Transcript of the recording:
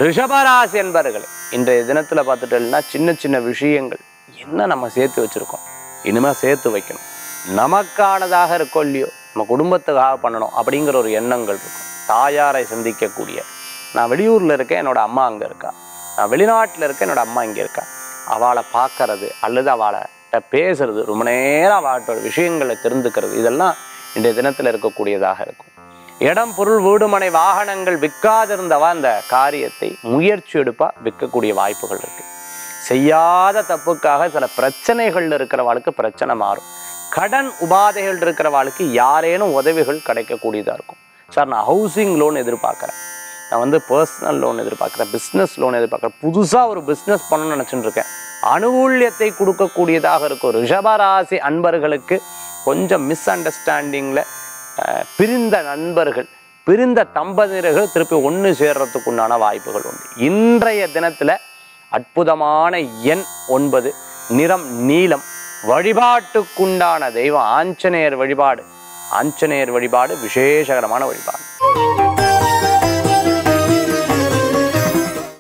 ரிஷபராசி என்பர்களே இன்றைய தினத்துல பார்த்துட்டோம்னா சின்ன சின்ன விஷயங்கள் என்ன நம்ம சேர்த்து வச்சிருக்கோம் இனிமே சேர்த்து வைக்கணும் நமக்கானதாக இருக்கோ இல்லையோ நம்ம குடும்பத்துக்காக பண்ணணும் அப்படிங்கிற ஒரு எண்ணங்கள் இருக்கும் தாயாரை சந்திக்கக்கூடிய நான் வெளியூர்ல இருக்கேன் என்னோட அம்மா அங்க இருக்கா நான் வெளிநாட்டுல இருக்கேன் என்னோட அம்மா இங்க இருக்கா அவளை பார்க்கறது அல்லது அவளை பேசுறது ரொம்ப நேரம் அவளோட விஷயங்களை தெரிந்துக்கிறது இதெல்லாம் இன்றைய தினத்துல இருக்கக்கூடியதாக இருக்கும் இடம் பொருள் வீடுமனை வாகனங்கள் விற்காதிருந்தவா அந்த காரியத்தை முயற்சி எடுப்பா விற்கக்கூடிய வாய்ப்புகள் இருக்கு செய்யாத தப்புக்காக சில பிரச்சனைகள் இருக்கிறவாளுக்கு பிரச்சனை மாறும் கடன் உபாதைகள் இருக்கிறவாளுக்கு யாரேனும் உதவிகள் கிடைக்கக்கூடியதா இருக்கும் சார் நான் ஹவுசிங் லோன் எதிர்பார்க்குறேன் நான் வந்து பர்சனல் லோன் எதிர்பார்க்குறேன் பிஸ்னஸ் லோன் எதிர்பார்க்குறேன் புதுசாக ஒரு பிஸ்னஸ் பண்ணணும்னு நினச்சிட்டு இருக்கேன் அனுகூல்யத்தை கொடுக்கக்கூடியதாக இருக்கும் ரிஷபராசி அன்பர்களுக்கு கொஞ்சம் மிஸ் அண்டர்ஸ்டாண்டிங்கில் பிரிந்த நண்பர்கள் பிரிந்த தம்பதியர்கள் திருப்பி ஒன்று சேர்றதுக்கு உண்டான வாய்ப்புகள் உண்டு இன்றைய தினத்தில் அற்புதமான எண் ஒன்பது நிறம் நீலம் வழிபாட்டுக்குண்டான தெய்வம் ஆஞ்சநேயர் வழிபாடு ஆஞ்சநேயர் வழிபாடு விசேஷகரமான வழிபாடு